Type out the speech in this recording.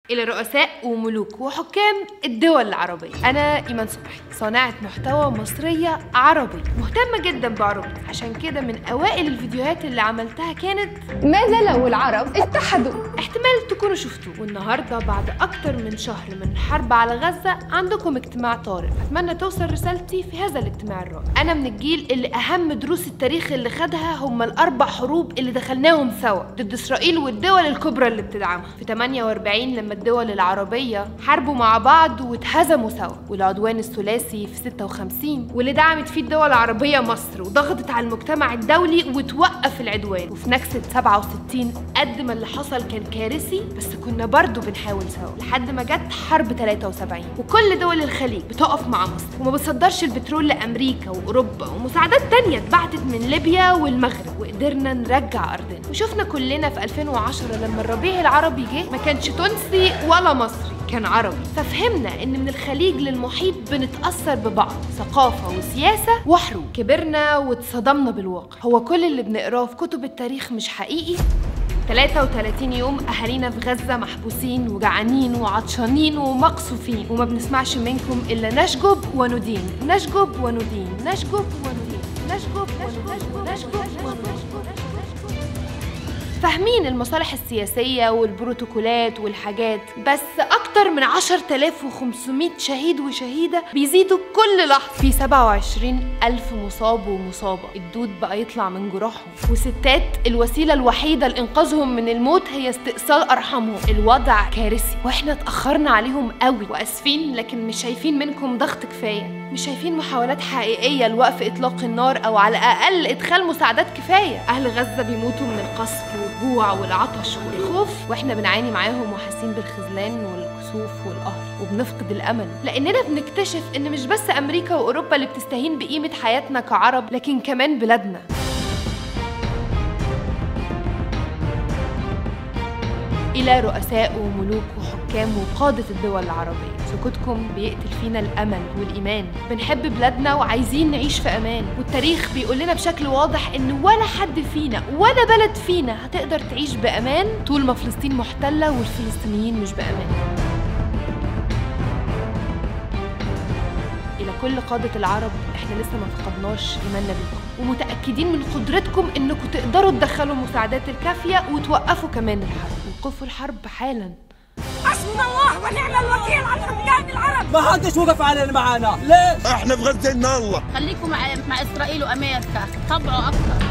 إلى رؤساء وملوك وحكام الدول العربية أنا إيمان صبحي صانعة محتوى مصرية عربي مهتمة جدا بعربي عشان كده من أوائل الفيديوهات اللي عملتها كانت ماذا لو العرب اتحدوا؟ احتمال تكونوا شفتوه والنهارده بعد اكتر من شهر من الحرب على غزه عندكم اجتماع طارئ اتمنى توصل رسالتي في هذا الاجتماع الرائع انا من الجيل اللي اهم دروس التاريخ اللي خدها هم الاربع حروب اللي دخلناهم سوا ضد اسرائيل والدول الكبرى اللي بتدعمها في 48 لما الدول العربيه حاربوا مع بعض واتهزموا سوا والعدوان الثلاثي في 56 واللي دعمت فيه الدول العربيه مصر وضغطت على المجتمع الدولي وتوقف العدوان وفي نكسه 67 قد ما اللي حصل كان كارثي بس كنا برضو بنحاول سوا لحد ما جت حرب 73 وكل دول الخليج بتقف مع مصر وما بتصدرش البترول لامريكا واوروبا ومساعدات تانية اتبعتت من ليبيا والمغرب وقدرنا نرجع ارضنا وشفنا كلنا في 2010 لما الربيع العربي جه ما كانش تونسي ولا مصري كان عربي ففهمنا ان من الخليج للمحيط بنتاثر ببعض ثقافه وسياسه وحروب كبرنا واتصدمنا بالواقع هو كل اللي بنقراه في كتب التاريخ مش حقيقي 33 يوم اهالينا في غزه محبوسين وجعانين وعطشانين ومقصوفين وما بنسمعش منكم الا نشجب وندين نشجب وندين نشجب وندين نشجب وندين نشجب وندين فاهمين المصالح السياسية والبروتوكولات والحاجات بس أكتر من 10500 شهيد وشهيدة بيزيدوا كل لحظة في 27 ألف مصاب ومصابة الدود بقى يطلع من جراحهم وستات الوسيلة الوحيدة لإنقاذهم من الموت هي استئصال أرحامهم الوضع كارثي وإحنا اتأخرنا عليهم قوي وأسفين لكن مش شايفين منكم ضغط كفاية مش شايفين محاولات حقيقية لوقف إطلاق النار أو على الأقل إدخال مساعدات كفاية أهل غزة بيموتوا من القصف والجوع والعطش والخوف وإحنا بنعاني معاهم وحاسين بالخذلان والكسوف والقهر وبنفقد الأمل لأننا بنكتشف إن مش بس أمريكا وأوروبا اللي بتستهين بقيمة حياتنا كعرب لكن كمان بلادنا إلى رؤساء وملوك وحكام وقادة الدول العربية سكوتكم بيقتل فينا الأمل والإيمان بنحب بلادنا وعايزين نعيش في أمان والتاريخ بيقول لنا بشكل واضح إن ولا حد فينا ولا بلد فينا هتقدر تعيش بأمان طول ما فلسطين محتلة والفلسطينيين مش بأمان إلى كل قادة العرب إحنا لسه ما فقدناش إيماننا بيكم ومتأكدين من قدرتكم إنكم تقدروا تدخلوا المساعدات الكافية وتوقفوا كمان الحرب وقفوا الحرب حالا حسبنا الله ونعم الوكيل على الحكام العرب ما حدش وقف علينا معانا ليه احنا في غزه الله خليكم مع مع اسرائيل وامريكا طبعوا اكثر